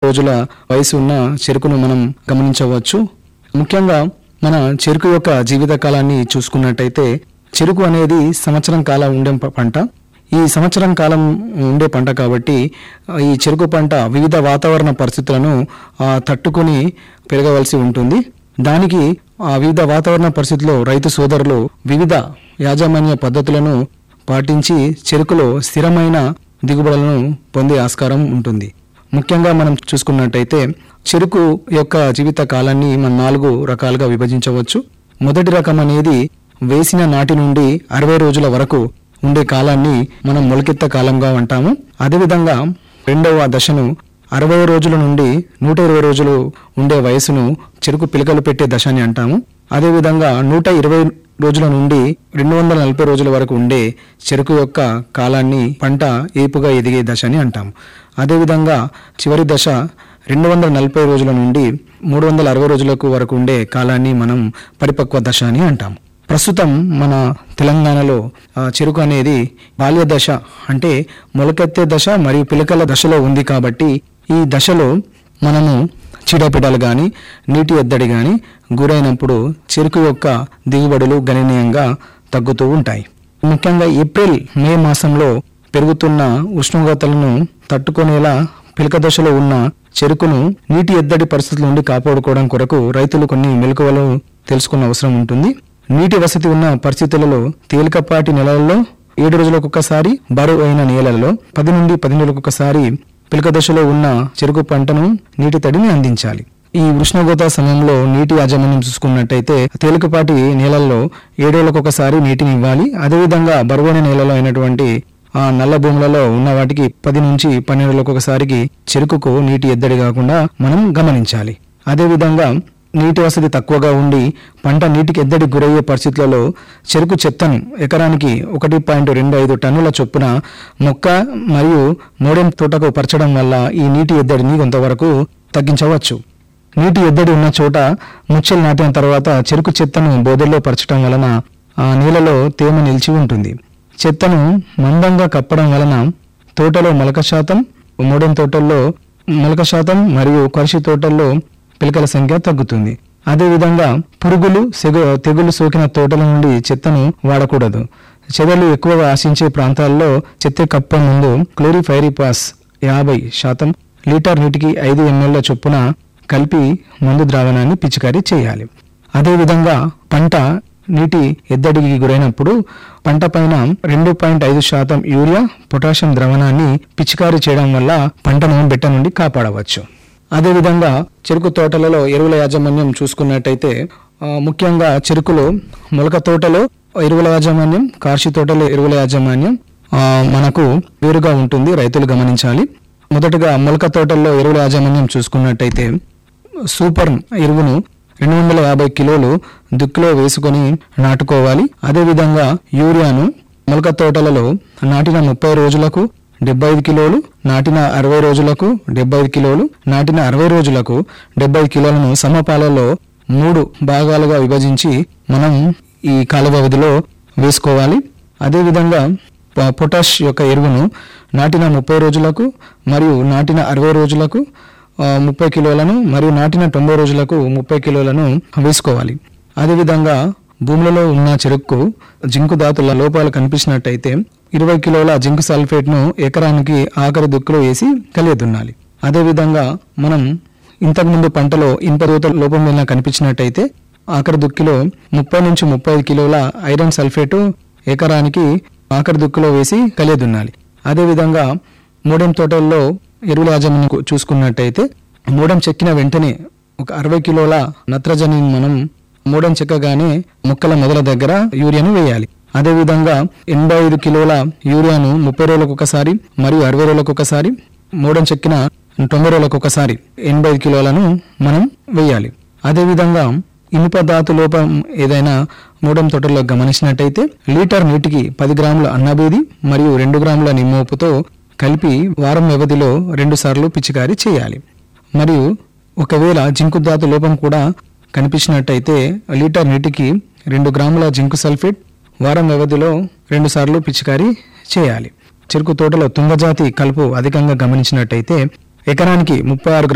రోజుల వయసు ఉన్న చెరుకును మనం గమనించవచ్చు ముఖ్యంగా మన చెరుకు యొక్క జీవిత కాలాన్ని చూసుకున్నట్టయితే చెరుకు అనేది సంవత్సరం కాలం ఉండే ప- పంట ఈ సంవత్సరం కాలం ఉండే పంట కాబట్టి ఆ, ఈ చెరుకు పంట వివిధ వాతావరణ పరిస్థితులను ఆ, తట్టుకొని పెరగవలసి ఉంటుంది దానికి ఆ వివిధ వాతావరణ పరిస్థితుల్లో రైతు సోదరులు వివిధ యాజమాన్య పద్ధతులను పాటించి చెరుకులో స్థిరమైన దిగుబడులను పొందే ఆస్కారం ఉంటుంది ముఖ్యంగా మనం చూసుకున్నట్టయితే చెరుకు యొక్క జీవిత కాలాన్ని మనం నాలుగు రకాలుగా విభజించవచ్చు మొదటి రకం అనేది వేసిన నాటి నుండి అరవై రోజుల వరకు ఉండే కాలాన్ని మనం మొలకెత్త కాలంగా అంటాము అదేవిధంగా రెండవ దశను అరవై రోజుల నుండి నూట ఇరవై రోజులు ఉండే వయసును చెరుకు పిలకలు పెట్టే దశ అని అంటాము అదేవిధంగా నూట ఇరవై రోజుల నుండి రెండు వందల నలభై రోజుల వరకు ఉండే చెరుకు యొక్క కాలాన్ని పంట ఏపుగా ఎదిగే దశ అని అంటాము అదేవిధంగా చివరి దశ రెండు వందల నలభై రోజుల నుండి మూడు వందల అరవై రోజులకు వరకు ఉండే కాలాన్ని మనం పరిపక్వ దశ అని అంటాము ప్రస్తుతం మన తెలంగాణలో ఆ, చెరుకు అనేది బాల్య దశ అంటే మొలకెత్తే దశ మరియు పిలకల దశలో ఉంది కాబట్టి ఈ దశలో మనము చీడపీడలు కానీ నీటి ఎద్దడి కానీ గురైనప్పుడు చెరుకు యొక్క దిగుబడులు గణనీయంగా తగ్గుతూ ఉంటాయి ముఖ్యంగా ఏప్రిల్ మే మాసంలో పెరుగుతున్న ఉష్ణోగ్రతలను తట్టుకునేలా పిలక దశలో ఉన్న చెరుకును నీటి ఎద్దడి పరిస్థితుల నుండి కాపాడుకోవడం కొరకు రైతులు కొన్ని మెలకువలు తెలుసుకున్న అవసరం ఉంటుంది నీటి వసతి ఉన్న పరిస్థితులలో తేలికపాటి నెలలలో ఏడు రోజులకు ఒకసారి బరువు అయిన నేలలలో పది నుండి పది రోజులకు ఒకసారి పిలక దశలో ఉన్న చెరుకు పంటను నీటి తడిని అందించాలి ఈ ఉష్ణోగ్రత సమయంలో నీటి యాజమాన్యం చూసుకున్నట్టయితే తేలికపాటి నేలల్లో ఏడేళ్లకు ఒకసారి నీటిని ఇవ్వాలి అదేవిధంగా బరువైన నేలలో అయినటువంటి ఆ నల్ల భూములలో ఉన్న వాటికి పది నుంచి పన్నెండులకు ఒకసారికి చెరుకుకు నీటి ఎద్దడి కాకుండా మనం గమనించాలి అదేవిధంగా నీటి వసతి తక్కువగా ఉండి పంట నీటికి ఎద్దడి గురయ్యే పరిస్థితులలో చెరుకు చెత్తను ఎకరానికి ఒకటి పాయింట్ రెండు ఐదు టన్నుల చొప్పున మొక్క మరియు మోడెం తోటకు పరచడం వల్ల ఈ నీటి ఎద్దడిని కొంతవరకు తగ్గించవచ్చు నీటి ఎద్దడి ఉన్న చోట ముచ్చలు నాటిన తర్వాత చెరుకు చెత్తను బోదెల్లో పరచడం వలన ఆ నీళ్ళలో తేమ నిలిచి ఉంటుంది చెత్తను మందంగా కప్పడం వలన తోటలో మొలక శాతం మోడెం తోటల్లో మొలక శాతం మరియు కరిషి తోటల్లో పిలకల సంఖ్య తగ్గుతుంది అదేవిధంగా పురుగులు సెగు తెగులు సోకిన తోటల నుండి చెత్తను వాడకూడదు చెదలు ఎక్కువగా ఆశించే ప్రాంతాల్లో చెత్త కప్ప ముందు క్లోరిఫైరిపాస్ యాభై శాతం లీటర్ నీటికి ఐదు ఎంఎల్ చొప్పున కలిపి మందు ద్రావణాన్ని పిచికారీ చేయాలి అదేవిధంగా పంట నీటి ఎద్దడికి గురైనప్పుడు పంట పైన రెండు పాయింట్ ఐదు శాతం యూరియా పొటాషియం ద్రవణాన్ని పిచికారీ చేయడం వల్ల పంటను బెట్ట నుండి కాపాడవచ్చు అదేవిధంగా చెరుకు తోటలలో ఎరువుల యాజమాన్యం చూసుకున్నట్టయితే ఆ, ముఖ్యంగా చెరుకులో మొలక తోటలో ఎరువుల యాజమాన్యం కార్షి తోటలో ఎరువుల యాజమాన్యం ఆ, మనకు వేరుగా ఉంటుంది రైతులు గమనించాలి మొదటగా మొలక తోటల్లో ఎరువుల యాజమాన్యం చూసుకున్నట్టయితే సూపర్ ఎరువును రెండు వందల యాభై కిలోలు దుక్కిలో వేసుకొని నాటుకోవాలి అదేవిధంగా యూరియాను మొలక తోటలలో నాటిన ముప్పై రోజులకు డెబ్బై ఐదు కిలోలు నాటిన అరవై రోజులకు డెబ్బై ఐదు కిలోలు నాటిన అరవై రోజులకు డెబ్బై ఐదు కిలోలను సమపాలలో మూడు భాగాలుగా విభజించి మనం ఈ కాల వ్యవధిలో వేసుకోవాలి అదేవిధంగా ప- పొటాష్ యొక్క ఎరువును నాటిన ముప్పై రోజులకు మరియు నాటిన అరవై రోజులకు ఆ, ముప్పై కిలోలను మరియు నాటిన తొంభై రోజులకు ముప్పై కిలోలను వేసుకోవాలి అదేవిధంగా భూములలో ఉన్న చెరుకు జింకు ధాతుల లోపాలు కనిపించినట్టయితే ఇరవై కిలోల జింకు సల్ఫేట్ను ఎకరానికి ఆఖరి దుక్కులో వేసి కలియదున్నాలి అదేవిధంగా మనం ఇంతకుముందు పంటలో ఇనుపదూత లోపం వలన కనిపించినట్టయితే ఆఖరి దుక్కిలో ముప్పై నుంచి ముప్పై ఐదు కిలోల ఐరన్ సల్ఫేటు ఎకరానికి ఆఖరి దుక్కులో వేసి కలియదున్నాలి అదేవిధంగా మూడెం తోటల్లో ఎరువుల యాజమాన్యం కు- చూసుకున్నట్టయితే మూడెం చెక్కిన వెంటనే ఒక అరవై కిలోల నత్రజని మనం మూడెం చెక్కగానే మొక్కల మొదల దగ్గర యూరియాను వేయాలి అదేవిధంగా ఎనభై ఐదు కిలోల యూరియాను ముప్పై రోజులకు ఒకసారి మరియు అరవై రోజులకు ఒకసారి మూడెం చెక్కిన తొంభై రోజులకు ఒకసారి ఎనభై ఐదు కిలోలను మనం వేయాలి అదేవిధంగా ఇనుప ధాతు లోపం ఏదైనా మూడం తోటల్లో గమనించినట్టయితే లీటర్ నీటికి పది గ్రాముల అన్నబేది మరియు రెండు గ్రాముల నిమ్మోపుతో కలిపి వారం వ్యవధిలో రెండు సార్లు పిచికారీ చేయాలి మరియు ఒకవేళ జింకు ధాతు లోపం కూడా కనిపించినట్టయితే లీటర్ నీటికి రెండు గ్రాముల జింకు సల్ఫేట్ వారం వ్యవధిలో రెండు సార్లు పిచికారీ చేయాలి చెరుకు తోటలో తుంగజాతి కలుపు అధికంగా గమనించినట్టయితే ఎకరానికి ముప్పై ఆరు